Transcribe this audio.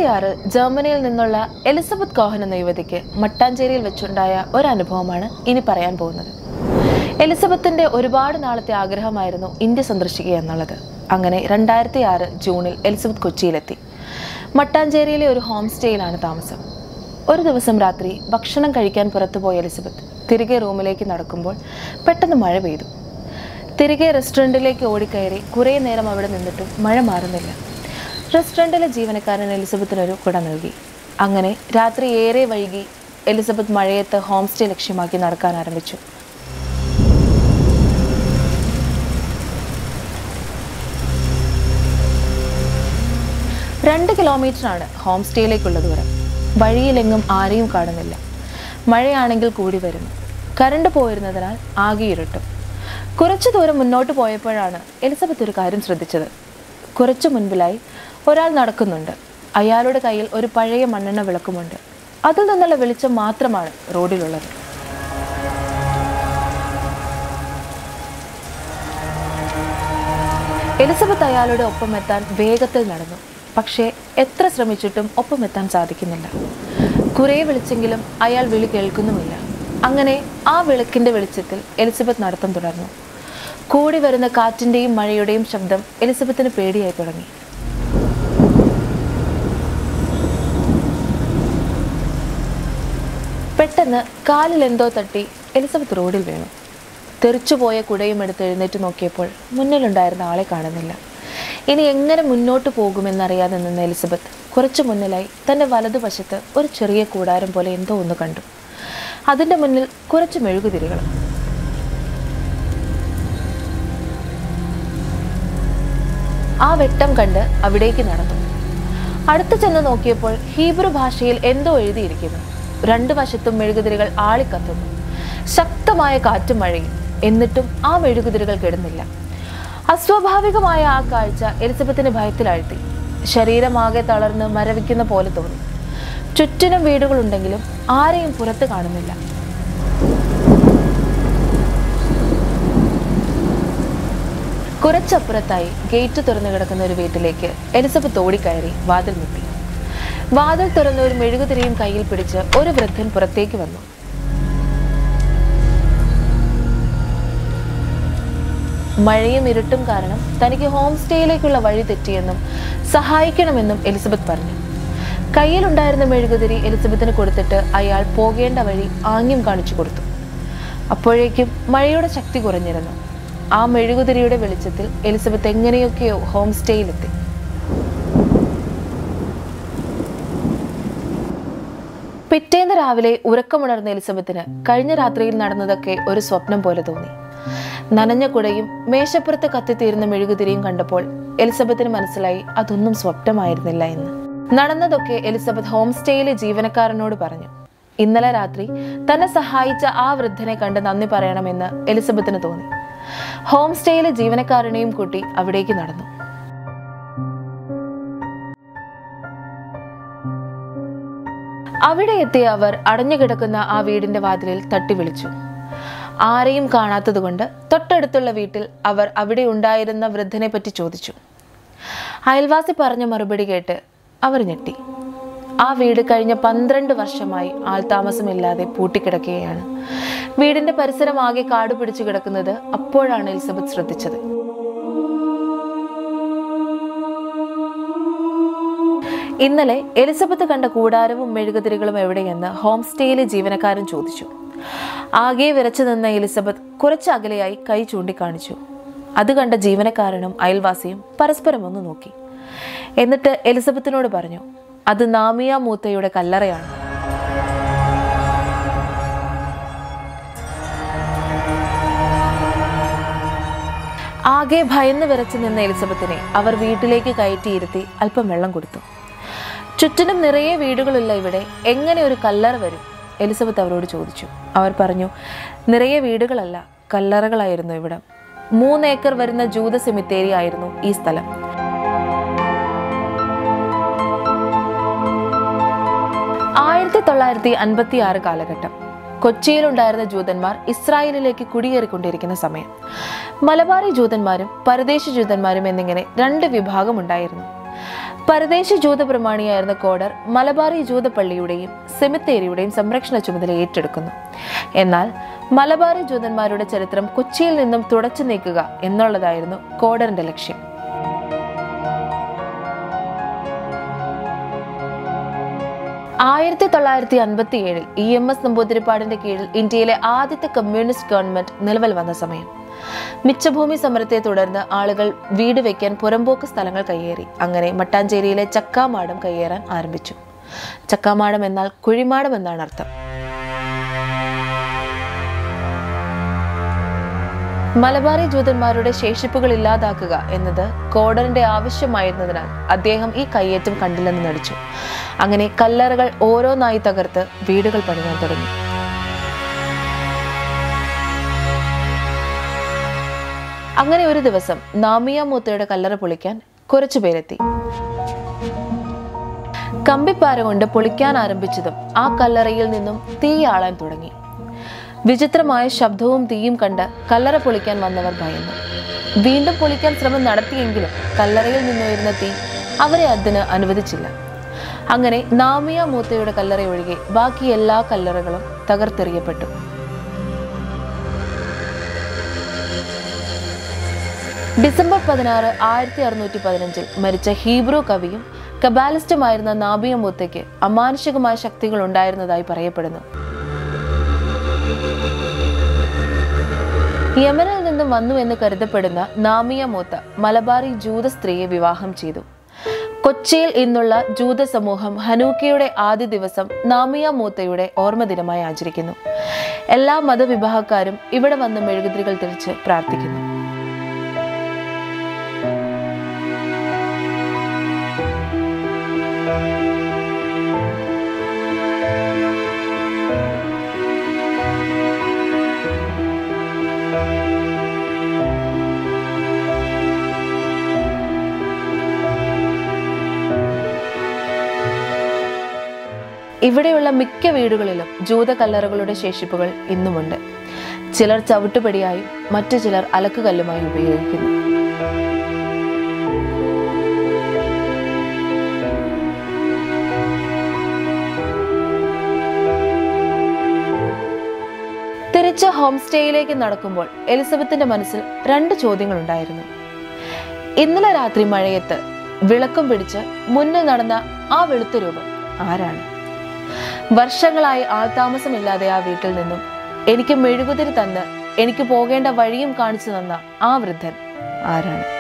ആറിൽ ജർമ്മനിയിൽ നിന്നുള്ള എലിസബത്ത് കോഹൻ എന്ന യുവതിക്ക് മട്ടാഞ്ചേരിയിൽ വെച്ചുണ്ടായ ഒരു അനുഭവമാണ് ഇനി പറയാൻ പോകുന്നത് എലിസബത്തിന്റെ ഒരുപാട് നാളത്തെ ആഗ്രഹമായിരുന്നു ഇന്ത്യ സന്ദർശിക്കുക എന്നുള്ളത് അങ്ങനെ രണ്ടായിരത്തി ആറ് ജൂണിൽ എലിസബത്ത് കൊച്ചിയിലെത്തി മട്ടാഞ്ചേരിയിലെ ഒരു ഹോം സ്റ്റേയിലാണ് താമസം ഒരു ദിവസം രാത്രി ഭക്ഷണം കഴിക്കാൻ പുറത്തുപോയ എലിസബത്ത് തിരികെ റൂമിലേക്ക് നടക്കുമ്പോൾ പെട്ടെന്ന് മഴ പെയ്തു തിരികെ റെസ്റ്റോറൻറ്റിലേക്ക് ഓടിക്കയറി കുറേ നേരം അവിടെ നിന്നിട്ടും മഴ മാറുന്നില്ല റെസ്റ്റോറൻറ്റിലെ ജീവനക്കാരൻ എലിസബത്തിനൊരു കുട നൽകി അങ്ങനെ രാത്രി ഏറെ വൈകി എലിസബത്ത് മഴയത്ത് ഹോം സ്റ്റേ ലക്ഷ്യമാക്കി നടക്കാൻ ആരംഭിച്ചു രണ്ട് കിലോമീറ്ററാണ് ഹോം സ്റ്റേയിലേക്കുള്ള ദൂരം വഴിയിലെങ്ങും ആരെയും കാണുന്നില്ല മഴയാണെങ്കിൽ കൂടി വരുന്നു കരണ്ട് പോയിരുന്നതിനാൽ ആകെ ഇരുട്ടും കുറച്ചു ദൂരം മുന്നോട്ട് പോയപ്പോഴാണ് എലിസബത്ത് ഒരു കാര്യം ശ്രദ്ധിച്ചത് കുറച്ചു മുൻപിലായി ഒരാൾ നടക്കുന്നുണ്ട് അയാളുടെ കയ്യിൽ ഒരു പഴയ മണ്ണെണ്ണ വിളക്കുമുണ്ട് അതിൽ നിന്നുള്ള വെളിച്ചം മാത്രമാണ് റോഡിലുള്ളത് എലിസബത്ത് അയാളുടെ ഒപ്പം എത്താൻ വേഗത്തിൽ നടന്നു പക്ഷേ എത്ര ശ്രമിച്ചിട്ടും ഒപ്പം എത്താൻ സാധിക്കുന്നില്ല കുറേ വിളിച്ചെങ്കിലും അയാൾ വിളി കേൾക്കുന്നുമില്ല അങ്ങനെ ആ വിളക്കിന്റെ വെളിച്ചത്തിൽ എലിസബത്ത് നടത്തം തുടർന്നു കൂടി വരുന്ന കാറ്റിന്റെയും മഴയുടെയും ശബ്ദം എലിസബത്തിന് പേടിയായി തുടങ്ങി പെട്ടെന്ന് കാലിൽ എന്തോ തട്ടി എലിസബത്ത് റോഡിൽ വീണു തെറിച്ചുപോയ കുടയും എടുത്ത് എഴുന്നേറ്റ് നോക്കിയപ്പോൾ മുന്നിലുണ്ടായിരുന്ന ആളെ കാണുന്നില്ല ഇനി എങ്ങനെ മുന്നോട്ട് പോകുമെന്നറിയാതെ നിന്ന എലിസബത്ത് കുറച്ചു മുന്നിലായി തൻ്റെ വലതുവശത്ത് ഒരു ചെറിയ കൂടാരം പോലെ എന്തോ ഒന്ന് കണ്ടു അതിൻ്റെ മുന്നിൽ കുറച്ച് മെഴുകുതിരികളും ആ വെട്ടം കണ്ട് അവിടേക്ക് നടന്നു അടുത്ത് ചെന്ന് നോക്കിയപ്പോൾ ഹീബ്രു ഭാഷയിൽ എന്തോ എഴുതിയിരിക്കുന്നു രണ്ടു വശത്തും മെഴുകുതിരികൾ ആളിക്കത്തുന്നു ശക്തമായ കാറ്റും മഴയും എന്നിട്ടും ആ മെഴുകുതിരികൾ കെടുന്നില്ല അസ്വാഭാവികമായ ആ കാഴ്ച എലിസബത്തിന് ഭയത്തിലാഴ്ത്തി ശരീരമാകെ തളർന്ന് മരവിക്കുന്ന പോലെ തോന്നി ചുറ്റിനും വീടുകളുണ്ടെങ്കിലും ആരെയും പുറത്ത് കാണുന്നില്ല കുറച്ചപ്പുറത്തായി ഗേറ്റ് തുറന്നു കിടക്കുന്ന ഒരു വീട്ടിലേക്ക് എലിസബത്ത് ഓടിക്കയറി വാതിൽ മുട്ടി വാതിൽ തുറന്ന് ഒരു മെഴുകുതിരിയും കയ്യിൽ പിടിച്ച് ഒരു വൃദ്ധൻ പുറത്തേക്ക് വന്നു മഴയും ഇരുട്ടും കാരണം തനിക്ക് ഹോം സ്റ്റേയിലേക്കുള്ള വഴി തെറ്റിയെന്നും സഹായിക്കണമെന്നും എലിസബത്ത് പറഞ്ഞു കയ്യിലുണ്ടായിരുന്ന മെഴുകുതിരി എലിസബത്തിന് കൊടുത്തിട്ട് അയാൾ പോകേണ്ട വഴി ആംഗ്യം കാണിച്ചു കൊടുത്തു അപ്പോഴേക്കും മഴയുടെ ശക്തി കുറഞ്ഞിരുന്നു ആ മെഴുകുതിരിയുടെ വെളിച്ചത്തിൽ എലിസബത്ത് എങ്ങനെയൊക്കെയോ ഹോം സ്റ്റേയിലെത്തി പിറ്റേന്ന് രാവിലെ ഉറക്കമുണർന്ന എലിസബത്തിന് കഴിഞ്ഞ രാത്രിയിൽ നടന്നതൊക്കെ ഒരു സ്വപ്നം പോലെ തോന്നി നനഞ്ഞ കുടയും മേശപ്പുറത്ത് കത്തിത്തീരുന്ന മെഴുകുതിരിയും കണ്ടപ്പോൾ എലിസബത്തിന് മനസ്സിലായി അതൊന്നും സ്വപ്നമായിരുന്നില്ല എന്ന് നടന്നതൊക്കെ എലിസബത്ത് ഹോം സ്റ്റേയിലെ ജീവനക്കാരനോട് പറഞ്ഞു ഇന്നലെ രാത്രി തന്നെ സഹായിച്ച ആ വൃദ്ധനെ കണ്ട് നന്ദി പറയണമെന്ന് എലിസബത്തിന് തോന്നി ഹോം സ്റ്റേയിലെ ജീവനക്കാരനെയും കൂട്ടി അവിടേക്ക് നടന്നു അവിടെ എത്തിയ അവർ അടഞ്ഞുകിടക്കുന്ന ആ വീടിന്റെ വാതിലിൽ തട്ടി വിളിച്ചു ആരെയും കാണാത്തതുകൊണ്ട് തൊട്ടടുത്തുള്ള വീട്ടിൽ അവർ അവിടെ ഉണ്ടായിരുന്ന വൃദ്ധനെ പറ്റി ചോദിച്ചു അയൽവാസി പറഞ്ഞ മറുപടി കേട്ട് അവർ ഞെട്ടി ആ വീട് കഴിഞ്ഞ പന്ത്രണ്ട് വർഷമായി ആൾതാമസമില്ലാതെ പൂട്ടിക്കിടക്കുകയാണ് വീടിന്റെ പരിസരം ആകെ കാട് പിടിച്ചു കിടക്കുന്നത് അപ്പോഴാണ് എലിസബത്ത് ശ്രദ്ധിച്ചത് ഇന്നലെ എലിസബത്ത് കണ്ട കൂടാരവും മെഴുകുതിരികളും എവിടെയെന്ന് ഹോം സ്റ്റേയിലെ ജീവനക്കാരൻ ചോദിച്ചു ആകെ വിറച്ചു നിന്ന എലിസബത്ത് കുറച്ച് അകലെയായി കൈ ചൂണ്ടിക്കാണിച്ചു അത് കണ്ട ജീവനക്കാരനും അയൽവാസിയും പരസ്പരം ഒന്ന് നോക്കി എന്നിട്ട് എലിസബത്തിനോട് പറഞ്ഞു അത് നാമിയ മൂത്തയുടെ കല്ലറയാണ് ആകെ ഭയന്ന് വിറച്ചു നിന്ന എലിസബത്തിനെ അവർ വീട്ടിലേക്ക് കയറ്റിയിരുത്തി അല്പം വെള്ളം കൊടുത്തു ചുറ്റിനും നിറയെ വീടുകളുള്ള ഇവിടെ എങ്ങനെ ഒരു കല്ലറ വരും എലിസബത്ത് അവരോട് ചോദിച്ചു അവർ പറഞ്ഞു നിറയെ വീടുകളല്ല കല്ലറകളായിരുന്നു ഇവിടം മൂന്ന് ഏക്കർ വരുന്ന ജൂത സെമിത്തേരി ആയിരുന്നു ഈ സ്ഥലം ആയിരത്തി തൊള്ളായിരത്തി അൻപത്തി ആറ് കാലഘട്ടം കൊച്ചിയിലുണ്ടായിരുന്ന ജൂതന്മാർ ഇസ്രായേലിലേക്ക് കുടിയേറിക്കൊണ്ടിരിക്കുന്ന സമയം മലബാറി ജൂതന്മാരും പരദേശി ജൂതന്മാരും എന്നിങ്ങനെ രണ്ട് വിഭാഗം ഉണ്ടായിരുന്നു പരദേശി ജൂത പ്രമാണിയായിരുന്ന കോഡർ മലബാറി ജൂത പള്ളിയുടെയും സെമിത്തേരിയുടെയും സംരക്ഷണ ചുമതല ഏറ്റെടുക്കുന്നു എന്നാൽ മലബാറി ജൂതന്മാരുടെ ചരിത്രം കൊച്ചിയിൽ നിന്നും തുടച്ചു നീക്കുക എന്നുള്ളതായിരുന്നു കോഡറിന്റെ ലക്ഷ്യം ആയിരത്തി തൊള്ളായിരത്തി അൻപത്തി ഏഴിൽ ഇ എം എസ് നമ്പൂതിരിപ്പാടിന്റെ കീഴിൽ ഇന്ത്യയിലെ ആദ്യത്തെ കമ്മ്യൂണിസ്റ്റ് ഗവൺമെന്റ് നിലവിൽ വന്ന സമയം മിച്ചഭൂമി സമരത്തെ തുടർന്ന് ആളുകൾ വീട് വെക്കാൻ പുറമ്പോക്ക് സ്ഥലങ്ങൾ കയ്യേറി അങ്ങനെ മട്ടാഞ്ചേരിയിലെ ചക്കാമാടം കയ്യേറാൻ ആരംഭിച്ചു ചക്കാമാടം എന്നാൽ കുഴിമാടം എന്നാണ് അർത്ഥം മലബാറി ജൂതന്മാരുടെ ശേഷിപ്പുകൾ ഇല്ലാതാക്കുക എന്നത് കോഡറിന്റെ ആവശ്യമായിരുന്നതിനാൽ അദ്ദേഹം ഈ കയ്യേറ്റം കണ്ടില്ലെന്ന് നടിച്ചു അങ്ങനെ കല്ലറകൾ ഓരോന്നായി തകർത്ത് വീടുകൾ പണിയാൻ തുടങ്ങി അങ്ങനെ ഒരു ദിവസം നാമിയ മൂത്തയുടെ കല്ലറ പൊളിക്കാൻ കുറച്ചുപേരെത്തി കമ്പിപ്പാര കൊണ്ട് പൊളിക്കാൻ ആരംഭിച്ചതും ആ കല്ലറയിൽ നിന്നും തീയാളാൻ തുടങ്ങി വിചിത്രമായ ശബ്ദവും തീയും കണ്ട് കല്ലറ പൊളിക്കാൻ വന്നവർ ഭയന്നു വീണ്ടും പൊളിക്കാൻ ശ്രമം നടത്തിയെങ്കിലും കല്ലറയിൽ നിന്നുയരുന്ന തീ അവരെ അതിന് അനുവദിച്ചില്ല അങ്ങനെ നാമിയ മൂത്തയുടെ കല്ലറ ഒഴികെ ബാക്കി എല്ലാ കല്ലറകളും തകർത്തെറിയപ്പെട്ടു ഡിസംബർ പതിനാറ് ആയിരത്തി അറുന്നൂറ്റി പതിനഞ്ചിൽ മരിച്ച ഹീബ്രു കവിയും കബാലിസ്റ്റുമായിരുന്ന നാബിയ മൂത്തയ്ക്ക് അമാനുഷികമായ ശക്തികൾ ഉണ്ടായിരുന്നതായി പറയപ്പെടുന്നു യമനിൽ നിന്നും വന്നു എന്ന് കരുതപ്പെടുന്ന നാമിയ മൂത്ത മലബാറി ജൂത സ്ത്രീയെ വിവാഹം ചെയ്തു കൊച്ചിയിൽ ഇന്നുള്ള ജൂത സമൂഹം ഹനൂക്കയുടെ ആദ്യ ദിവസം നാമിയ മൂത്തയുടെ ഓർമ്മ ദിനമായി ആചരിക്കുന്നു എല്ലാ മതവിഭാഗക്കാരും ഇവിടെ വന്ന് മെഴുകുതിരികൾ തെളിച്ച് പ്രാർത്ഥിക്കുന്നു ഇവിടെയുള്ള മിക്ക വീടുകളിലും ജൂത കല്ലറകളുടെ ശേഷിപ്പുകൾ ഇന്നുമുണ്ട് ചിലർ ചവിട്ടുപടിയായും മറ്റു ചിലർ അലക്കുകല്ലുമായി ഉപയോഗിക്കുന്നു തിരിച്ച് ഹോം സ്റ്റേയിലേക്ക് നടക്കുമ്പോൾ എലിസബത്തിന്റെ മനസ്സിൽ രണ്ട് ചോദ്യങ്ങളുണ്ടായിരുന്നു ഇന്നലെ രാത്രി മഴയത്ത് വിളക്കും പിടിച്ച് മുന്നിൽ നടന്ന ആ വെളുത്ത രൂപം ആരാണ് വർഷങ്ങളായി ആൾതാമസമില്ലാതെ ആ വീട്ടിൽ നിന്നും എനിക്ക് മെഴുകുതിരി തന്ന് എനിക്ക് പോകേണ്ട വഴിയും കാണിച്ചു തന്ന ആ വൃദ്ധൻ ആരാണ്